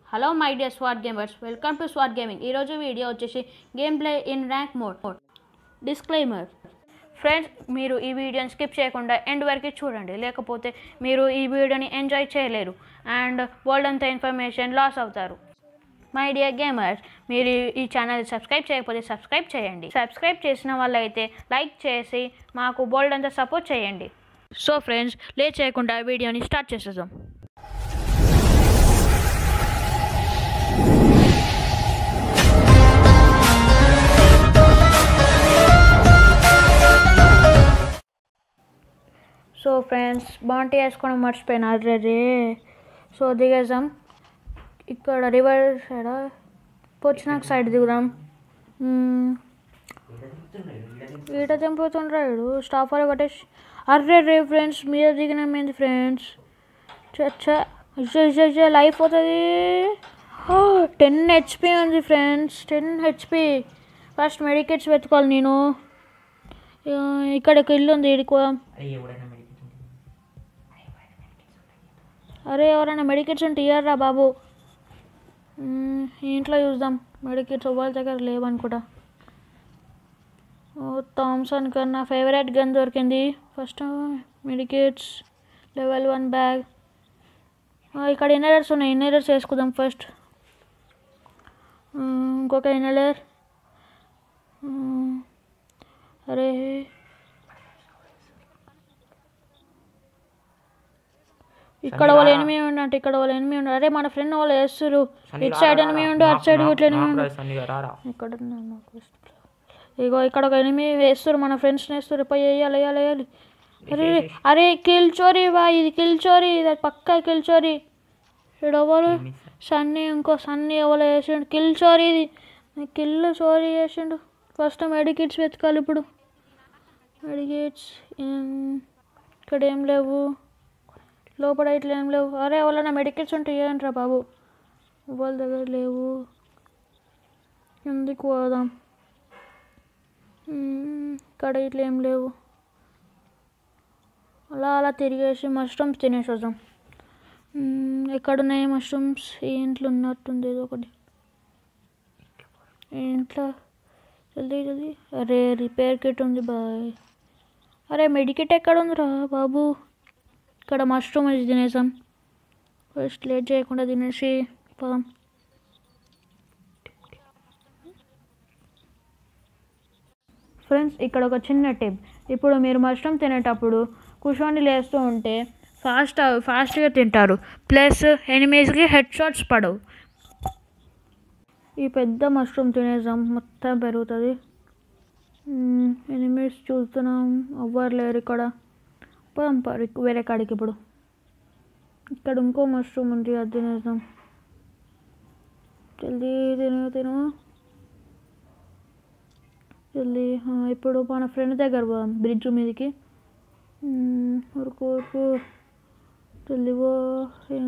Hello my dear swat gamers welcome to swat gaming ఈరోజు video వచ్చేసి game play in rank mode disclaimer friends మీరు ఈ వీడియోని skip చేయకుండా ఎండ్ వరకు చూడండి లేకపోతే మీరు ఈ వీడియోని ఎంజాయ్ చేయలేరు అండ్ వరల్డ్ అంతా ఇన్ఫర్మేషన్ లాస్ అవుతారు మై డియర్ గేమర్స్ మీరు ఈ ఛానల్ సబ్స్క్రైబ్ చేయకపోతే సబ్స్క్రైబ్ చేయండి సబ్స్క్రైబ్ చేసిన వాళ్ళైతే లైక్ చేసి మాకు బోల్డ్ అంతా సపోర్ట్ చేయండి సో ఫ్రెండ్స్ లేట్ చేయకుండా వీడియోని స్టార్ట్ చేసేద్దాం సో ఫ్రెండ్స్ బాంటీ వేసుకోవడం మర్చిపోయినా అదే సో దిగేసాం ఇక్కడ రివర్ సైడ్ పొచ్చినాక సైడ్ దిగుదాం మ్మ్. ఈట చంపుతుండ్రాడు స్టాఫ్ వాళ్ళు కొట్టేసి అర్రే రే ఫ్రెండ్స్ మీద దిగినామేంది ఫ్రెండ్స్ చచ్చా లైఫ్ అవుతుంది టెన్ హెచ్పి ఉంది friends ten HP first medkits వెతుకోవాలి నేను ఆ, ఇక్కడ ఒక ఇల్లు ఉంది ఇడికో అరే ఎవడైనా మెడికేట్ ఉంటుంది అరే ఎవరైనా మెడికేట్స్ ఉంటే ఇయ్యర్రా బాబు మ్మ్, ఈ ఇంట్లో చూద్దాం మెడికేట్స్ వాళ్ళ దగ్గర లేవనుకుంటా ఓ థామ్సన్ కన్నా ఫేవరెట్ గన్ దొరికింది first medkits level one bag ఇక్కడ ఇన్నరర్స్ ఉన్నాయి ఇన్నరర్స్ వేసుకుందాం ఫస్ట్ ఇంకొక ఇన్నలర్ అరే ఇక్కడ వాళ్ళు ఎనిమిది ఉన్నట్టు ఇక్కడ వాళ్ళు ఎనిమిది ఉన్నారు అరే మన ఫ్రెండ్ వాళ్ళు వేస్తారు ఇటు సైడ్ ఎనిమిది ఉండు అటు సైడ్ ఇట్లా ఎనిమిది ఉండు సన్నిగా రారా ఇక్కడ ఉన్నా నాకు ఇష్టం. ఇగో ఇక్కడ ఒక ఎనిమిది వేస్తారు మన ఫ్రెండ్స్ని వేస్తారు పోయి వేయాలి వేయాలి వేయాలి అరే అరే కిల్ చోరీ బా ఇది కిల్ చోరీ ఇది పక్కా కిల్ చోరీ ఇక్కడ ఎవరు సన్నీ ఇంకో సన్నీ ఎవరు వేసిండు కిల్ చోరీ ఇది కిల్ చోరీ వేసిండు ఫస్ట్ మెడికిట్స్ వెతకాలి ఇప్పుడు మెడికిట్స్ ఇక్కడ ఏం లేవు లోపల ఇట్లా ఏం లేవు అరే ఎవరైనా మెడికిట్స్ ఉంటే ఏంట్రా బాబు వాళ్ళ దగ్గర లేవు ఎందుకు పోదాం మ్మ్, ఇక్కడ ఇట్లా ఏం లేవు అలా అలా తిరిగేసి మష్రూమ్స్ తినేసి వద్దాం మ్మ్, ఎక్కడున్నాయి మష్రూమ్స్ ఈ ఇంట్లో ఉన్నట్టుంది ఏదో ఒకటి ఈ ఇంట్లో జల్దీ జల్దీ అరే రిపేర్ కిట్ ఉంది బాయ్ అరే మెడికిట్ ఎక్కడ ఉందిరా బాబు ఇక్కడ మష్రూమ్ వేసి తినేసాం ఫస్ట్ లేట్ చేయకుండా తినేసి పోదాం ఫ్రెండ్స్ ఇక్కడ ఒక చిన్న టిప్ ఇప్పుడు మీరు మష్రూమ్ తినేటప్పుడు కూర్చొని లేస్తూ ఉంటే ఫాస్ట్ ఫాస్ట్గా తింటారు ప్లస్ ఎనిమీస్కి హెడ్ షాట్స్ పడవు ఈ పెద్ద మష్రూమ్ తినేసాం మొత్తం పెరుగుతుంది ఎనిమీస్ చూస్తున్నాం ఎవ్వరు లేరు ఇక్కడ పోదాం పరి వేరే కాడికి ఇప్పుడు ఇక్కడ ఇంకో మష్రూమ్ ఉంది అది తినేద్దాం జల్దీ తిను తిను జల్దీ ఆ, ఇప్పుడు మన ఫ్రెండ్ దగ్గర పోదాం బ్రిడ్జ్ మీదకి మ్మ్, ఊరుకు ఊరుకు జల్దీ పో ఏ,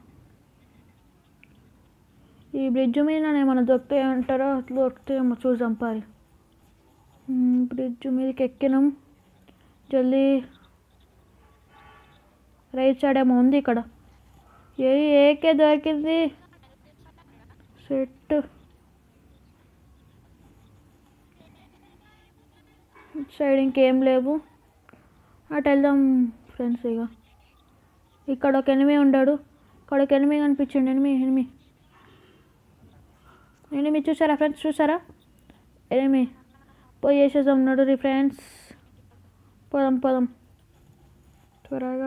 ఈ బ్రిడ్జ్ మీద ఏమైనా దొరుకుతాయి అంటారో అట్లా దొరుకుతాయేమో చూసాం పారి మ్మ్, బ్రిడ్జ్ మీదకి ఎక్కినాం జల్దీ రైట్ సైడ్ ఏమో ఉంది ఇక్కడ ఏ ఏకే దొరికింది సెట్ ఇటు సైడ్ ఇంకేం లేవు అటు వెళ్దాం ఫ్రెండ్స్ ఇక ఇక్కడ ఒక ఎనిమి ఉన్నాడు ఇక్కడ ఒక ఎనిమి కనిపించిండు ఎనిమి ఎనిమి ఎనిమి చూసారా ఫ్రెండ్స్ చూసారా ఎనిమి పోయి వేసేసాం ఉన్నాడు రీ ఫ్రెండ్స్ పోదాం పోదాం త్వరగా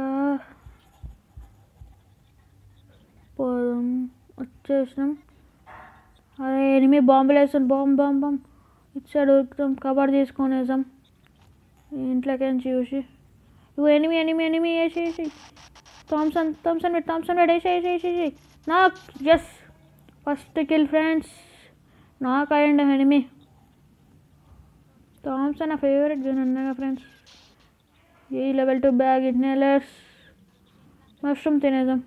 పోదాం వచ్చేసినాం అరే ఎనిమి బాంబులు వేసాం బాంబ్ బాంబ్ బాంబ్ ఇటు సైడ్ ఉరుకుతాం కవర్ తీసుకొని వేసాం ఇంట్లోకి చూసి ఇగో ఎనిమి ఎనిమి ఎనిమి వేసి వేసి థామ్సన్ థామ్సన్ పెట్టి థామ్సన్ పెట్టి వేసి వేసి వేసి వేసి నాకు జస్ ఫస్ట్ కిల్ ఫ్రెండ్స్ నాకు అయ్యండి ఎనిమి థామ్సన్ నా ఫేవరెట్ గన్ అన్నాగా friends a level two bag inhalers mushroom తినేద్దాం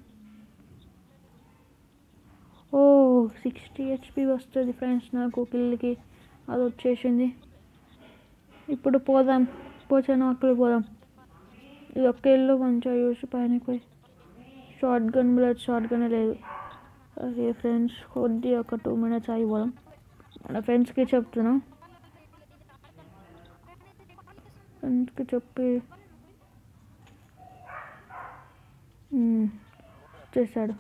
ఓ సిక్స్టీ హెచ్పి వస్తుంది ఫ్రెండ్స్ నాకు కిల్కి అది వచ్చేసింది ఇప్పుడు పోదాం పోచాను అక్కడ పోదాం ఇది ఒక్క ఇల్లు మంచిగా చూసి పైన పోయి shotgun blood shotgun లేదు అదే ఫ్రెండ్స్ కొద్ది ఒక టూ మినిట్స్ అయిపోదాం మన ఫ్రెండ్స్కి చెప్తున్నా ఫ్రెండ్స్కి చెప్పి ఉమ్, చేశాడు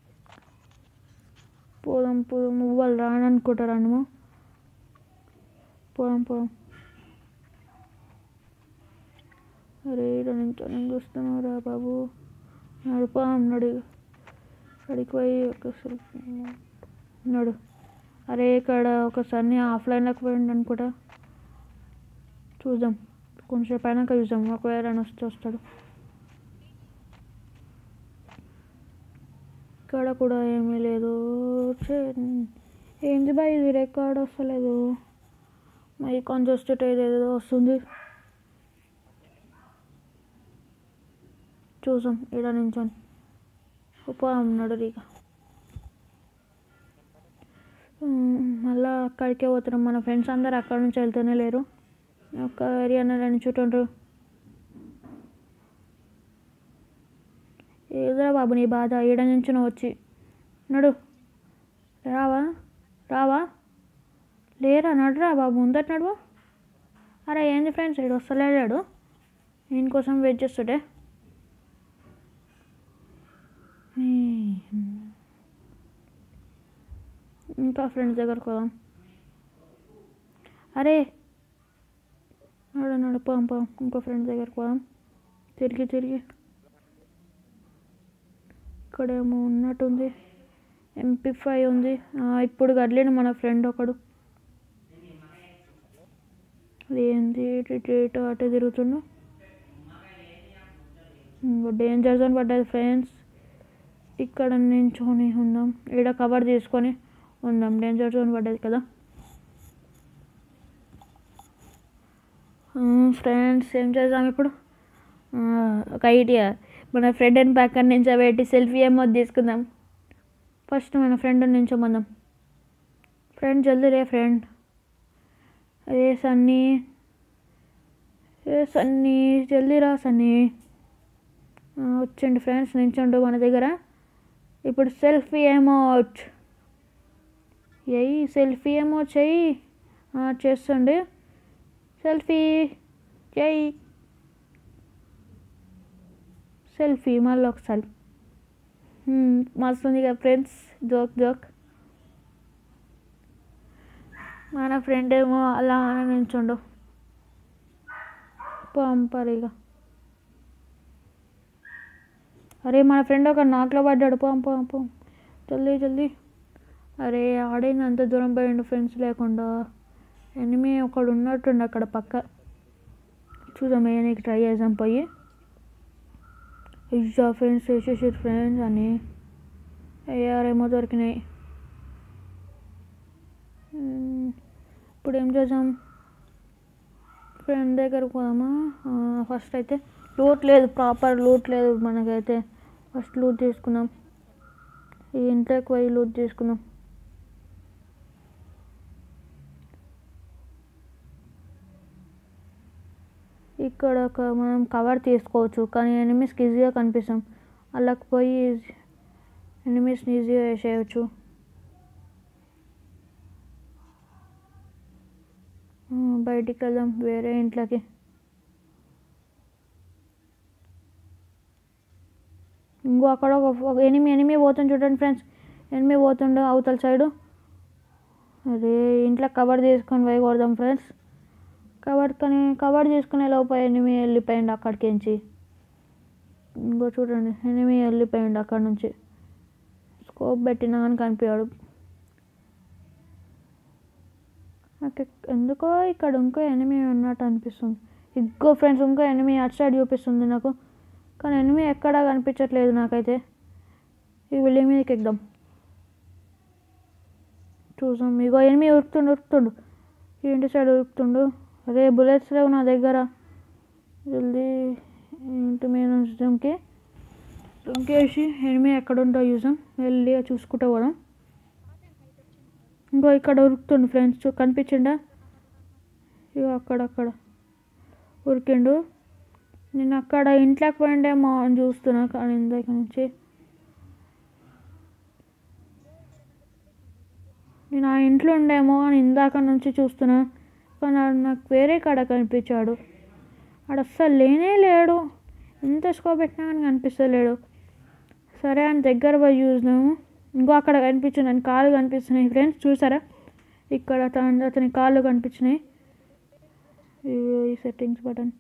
పోదాం పోదాం వాళ్ళు రాననుకుంటారు అనుమో పోదాం పోదాం అరే ఇక్కడ నుంచి నేను చూస్తున్నావురా బాబు నడుపా అన్నాడు అడిగి పోయి ఒకసారి ఉన్నాడు అరే ఇక్కడ ఒకసారి ఆఫ్లైన్లోకి పోయిండు అనుకుంటా చూద్దాం కొంచెం పైనాక చూద్దాం ఒకవేళ ఆయన వస్తే వస్తాడు ఇక్కడ కూడా ఏమీ లేదు ఛే, ఏంది బా ఇది రికార్డ్ వస్తలేదు మైక్ ఆన్ చేస్తుంటే ఏదేదో వస్తుంది చూసాం ఈడ నించొని ఉప ఉన్నాడు ఇక ఉమ్, మళ్ళా అక్కడికే పోతున్నాం మన ఫ్రెండ్స్ అందరు అక్కడ నుంచి వెళ్తూనే లేరు ఒక ఏరియాలో నించుంటుండ్రు ఏదో బాబు నీ బాధ ఈడ నుంచి నువ్వు వచ్చి నడు రావా రావా లేరా నడురా బాబు ముందట నడువా అరే ఏంది ఫ్రెండ్స్ ఇడు వస్తలేడాడు నేను కోసం వెయిట్ చేస్తుంటే ఇంకా ఫ్రెండ్స్ దగ్గరకు పోదాం అరే నడు నడు పోదాం పోదాం ఇంకో ఫ్రెండ్స్ దగ్గరకు పోదాం తిరిగి తిరిగి ఇక్కడేమో ఉన్నట్టుంది ఎంపీ ఫైవ్ ఉంది ఆ, ఇప్పుడు కదిలేను మన ఫ్రెండ్ ఒకడు అది ఏంది ఇటు ఇటు ఇటు అటు తిరుగుతుండు డేంజర్ జోన్ పడ్డది ఫ్రెండ్స్ ఇక్కడ నించొని ఉందాం ఈడ కవర్ తీసుకొని ఉందాం డేంజర్ జోన్ పడ్డది కదా ఫ్రెండ్స్ ఏం చేద్దాం ఇప్పుడు ఆ, ఒక ఐడియా మన ఫ్రెండ్ అండ్ పక్కన నుంచి పెట్టి సెల్ఫీ ఏమో తీసుకుందాం ఫస్ట్ మన ఫ్రెండ్ నించోమందాం ఫ్రెండ్ జల్దీ రే ఫ్రెండ్ అరే సన్నీ ఏ సన్నీ జల్దీ రా సన్నీ ఆ, వచ్చిండు ఫ్రెండ్స్ నించుండు మన దగ్గర ఇప్పుడు సెల్ఫీ ఎమోట్ ఎయ్యి సెల్ఫీ ఎమోట్ చెయ్యి ఆ, చేస్తుండు సెల్ఫీ చెయ్యి సెల్ఫీ మళ్ళీ ఒకసారి హ్మ్, మస్తు ఉంది కదా ఫ్రెండ్స్ జోక్ జోక్ మన ఫ్రెండ్ ఏమో అలా నించుండు పంపరిగా అరే మన ఫ్రెండ్ ఒక నాకులో పడ్డాడు పోం పోం పోం జల్దీ జల్దీ అరే ఆడైంది అంత దూరం పోయిండు ఫ్రెండ్స్ లేకుండా ఎనిమి ఒకడు ఉన్నట్టుండు అక్కడ పక్క చూద్దాం వేయడానికి ట్రై చేద్దాం పోయి ఇజ్జా ఫ్రెండ్స్ వేసేసి ఫ్రెండ్స్ అని అయ్యారేమో దొరికినాయి మ్మ్. ఇప్పుడు ఏం చేద్దాం ఫ్రెండ్ దగ్గరకు పోదామా ఫస్ట్ అయితే లూట్ లేదు ప్రాపర్ లూట్ లేదు మనకైతే ఫస్ట్ లూట్ తీసుకుందాం ఈ ఇంట్లోకి పోయి లూట్ తీసుకుందాం ఇక్కడ ఒక మనం కవర్ తీసుకోవచ్చు కానీ ఎనిమిస్కి ఈజీగా కనిపిస్తాం అలాకి పోయి ఎనిమిస్ని ఈజీగా వేసేయచ్చు ఆ, బయటికి వెళ్దాం వేరే ఇంట్లోకి ఇంకో అక్కడ ఒక ఒక ఎనిమి ఎనిమి పోతుంది చూడండి ఫ్రెండ్స్ ఎనిమి పోతుండు అవతల సైడు అరే ఇంట్లో కవర్ తీసుకొని పోయి కొడదాం ఫ్రెండ్స్ కవర్ కానీ కవర్ తీసుకునే లోపల ఎనిమి వెళ్ళిపోయిండు అక్కడికి నుంచి ఇంకో చూడండి ఎనిమి వెళ్ళిపోయిండు అక్కడ నుంచి స్కోప్ పెట్టినా కానీ కనిపించాడు నాకు ఎక్- ఎందుకో ఇక్కడ ఇంకో ఎనిమి ఉన్నట్టు అనిపిస్తుంది ఇంకో ఫ్రెండ్స్ ఇంకో ఎనిమి అటు సైడ్ చూపిస్తుంది నాకు కానీ ఎనిమి ఎక్కడా కనిపించట్లేదు నాకైతే ఈ బిల్డింగ్ మీదకి ఎక్కుదాం చూసాం ఇగో ఎనిమి ఉరుకుతుండు ఉరుకుతుండు ఈ ఇంటి సైడ్ ఉరుకుతుండు అరే బుల్లెట్స్ లేవు నా దగ్గర జల్దీ ఇంటి మీద నుంచి దుంకి దుంకేసి ఎనిమి ఎక్కడ ఉందో చూసాం వెళ్ళి చూసుకుంటూ పోదాం ఇంకో ఇక్కడ ఉరుకుతుండు ఫ్రెండ్స్ కనిపించిండా ఇగో అక్కడక్కడ ఉరికిండు నేను అక్కడ ఇంట్లోకి పోయిండేమో అని చూస్తున్నా కానీ ఇందాక నుంచి నేను ఆ ఇంట్లో ఉండేమో అని ఇందాక నుంచి చూస్తున్నా కానీ ఆడు నాకు వేరే కాడ కనిపించాడు ఆడు అస్సలు లేనే లేడు ఎంత స్కోప్ పెట్టినా కానీ కనిపిస్తలేడు సరే అని దగ్గర పోయి చూసినాము ఇంకో అక్కడ కనిపించింది అని కాళ్ళు కనిపిస్తున్నాయి ఫ్రెండ్స్ చూసారా ఇక్కడ అతని అతని కాళ్ళు కనిపించినాయి ఇగో ఈ సెట్టింగ్స్ బటన్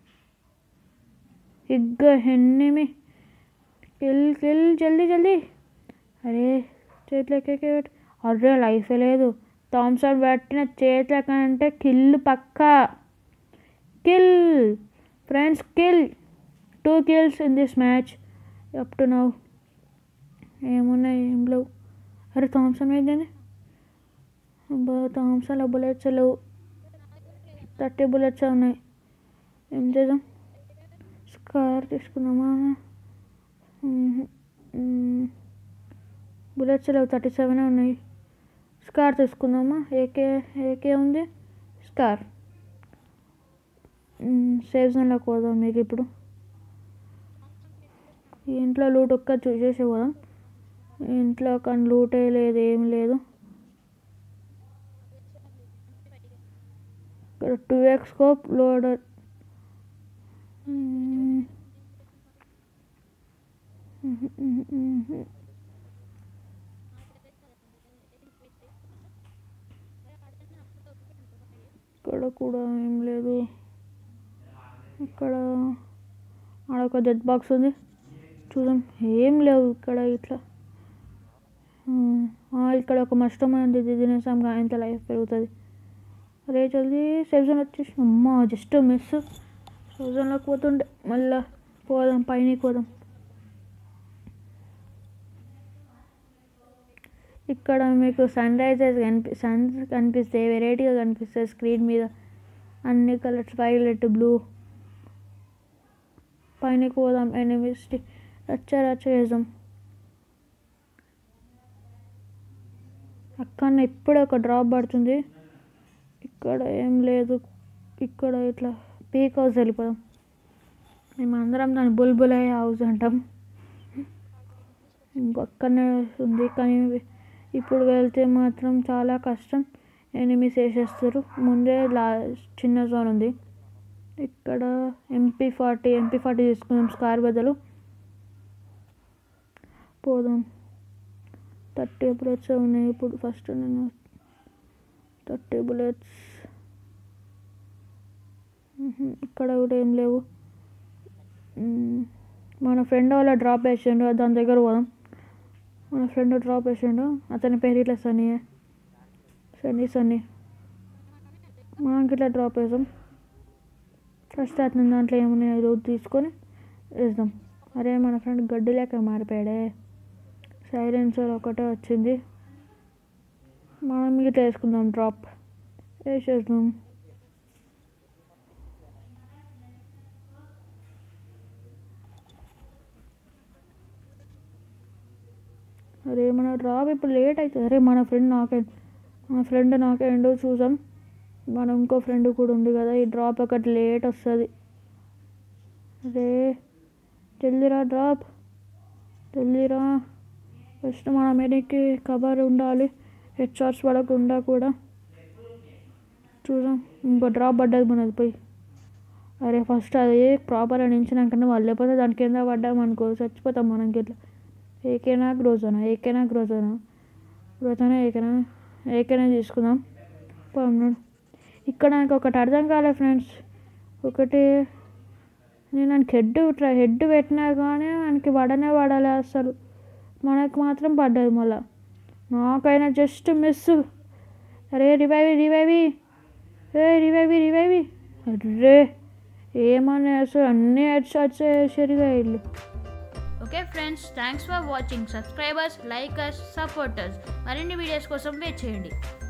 ఇగ్గ ఎన్నిమి కిల్ కిల్ జల్దీ జల్దీ అరే చేతిలోకి పెట్టు అర్రే లైఫ్ లేదు థామ్సన్ పెట్టిన చేతిలోకి అంటే కిల్ పక్కా kill friends kill two kills in this match up to now ఏమున్నాయి ఏం లేవు అరే థామ్సన్ ఏదండి అబ్బా థామ్సన్లో బుల్లెట్స్ లేవు థర్టీ బుల్లెట్స్ ఉన్నాయి ఏం చేద్దాం స్కార్ తీసుకుందామా బుల్లెట్స్ లేవు థర్టీ సెవెన్ ఉన్నాయి స్కార్ తీసుకుందామా ఏకే ఏకే ఉంది స్కార్ సేవ్ జోన్లోకి పోదాం మీకు ఇప్పుడు ఈ ఇంట్లో లూట్ ఒక్క చూసేసి పోదాం ఈ ఇంట్లో కానీ లూటే లేదు ఏం లేదు ఇక్కడ టూ ఎక్స్ స్కోప్ లోడర్ ఇక్కడ కూడా ఏం లేదు ఇక్కడ ఆడ ఒక డెడ్ బాక్స్ ఉంది చూద్దాం ఏం లేవు ఇక్కడ ఇట్లా ఆ, ఇక్కడ ఒక మస్టమ్ ఉంది ఇది తినేసాం గా ఇంత లైఫ్ పెరుగుతుంది అరే జల్దీ సేఫ్ జోన్ వచ్చేసి అమ్మా జస్ట్ మిస్ సేఫ్ జోన్లోకి పోతుండే మళ్ళా పోదాం పైనకి పోదాం ఇక్కడ మీకు సన్ రైజెస్ కనిపి సన్ కనిపిస్తాయి వెరైటీగా కనిపిస్తాయి స్క్రీన్ మీద అన్ని కలర్స్ వైలెట్ బ్లూ పైనకి పోదాం ఎనిమిస్ రచ్చ రచ్చ చేద్దాం అక్కడ ఇప్పుడే ఒక డ్రాప్ పడుతుంది ఇక్కడ ఏం లేదు ఇక్కడ ఇట్లా పీక్ హౌస్ వెళ్ళిపోదాం మేమందరం దాన్ని బుల్బుల్ హౌస్ అంటాం ఇంకొక్కనే ఉంది కానీ ఇప్పుడు వెళ్తే మాత్రం చాలా కష్టం ఎనిమిస్ వేసేస్తారు ముందే లా చిన్న జోన్ ఉంది ఇక్కడ ఎంపీ ఫార్టీ ఎంపీ ఫార్టీ తీసుకుందాం స్కార్ బదులు పోదాం థర్టీ బుల్లెట్స్ ఉన్నాయి ఇప్పుడు ఫస్ట్ నేను థర్టీ బుల్లెట్స్ ఇక్కడ కూడా ఏం లేవు మ్మ్. మన ఫ్రెండ్ వాళ్ళ డ్రాప్ వేసిండు దాని దగ్గర పోదాం మన ఫ్రెండ్ డ్రాప్ వేసిండు అతని పేరు ఇట్లా సన్నీ సన్నీ సన్నీ మనం ఇట్లా డ్రాప్ వేసాం ఫస్ట్ అతని దాంట్లో ఏమున్నాయో రోజు తీసుకొని వేద్దాం అరే మన ఫ్రెండ్ గడ్డి లేక మారిపోయాడే సైలెన్సర్ ఒకటే వచ్చింది మనం ఇట్లా వేసుకుందాం డ్రాప్ వేసేద్దాం అరే మన డ్రాప్ ఇప్పుడు లేట్ అవుతుంది అరే మన ఫ్రెండ్ నాకే మన ఫ్రెండ్ నాకేండో చూసాం మన ఇంకో ఫ్రెండ్ కూడా ఉంది కదా ఈ డ్రాప్ ఒకటి లేట్ వస్తుంది అరే జల్దీరా డ్రాప్ జల్దీరా ఫస్ట్ మన మీదకి కవర్ ఉండాలి హెడ్ షాట్స్ పడకుండా కూడా చూద్దాం ఇంకో డ్రాప్ పడ్డది మనది పోయి అరే ఫస్ట్ అది ప్రాపర్ అని నించినాకన్నా వాళ్ళు లేకపోతే దాని కింద పడ్డాం అనుకో చచ్చిపోతాం మనం ఇట్లా ఏకేనా గ్రోజోనా ఏకేనా గ్రోజోనా గ్రోజోనా ఏకేనా ఏకేనా తీసుకుందాం పన్నాడు ఇక్కడ నాకు ఒకటి అర్థం కాలేదు ఫ్రెండ్స్ ఒకటి నేను నాకు హెడ్ ట్రై హెడ్ పెట్టినా కానీ మనకి పడనే పడాలి అసలు మనకు మాత్రం పడ్డది మళ్ళా నాకైనా జస్ట్ మిస్ అరే రివైవి రివైవి ఏ రివైవి రివైవి అర్రే ఏమన్నా అసలు అన్ని హెడ్ షాట్స్ వేసారుగా వీళ్ళు okay friends thanks for watching subscribers likers supporters మరిన్ని వీడియోస్ కోసం వెయిట్ చేయండి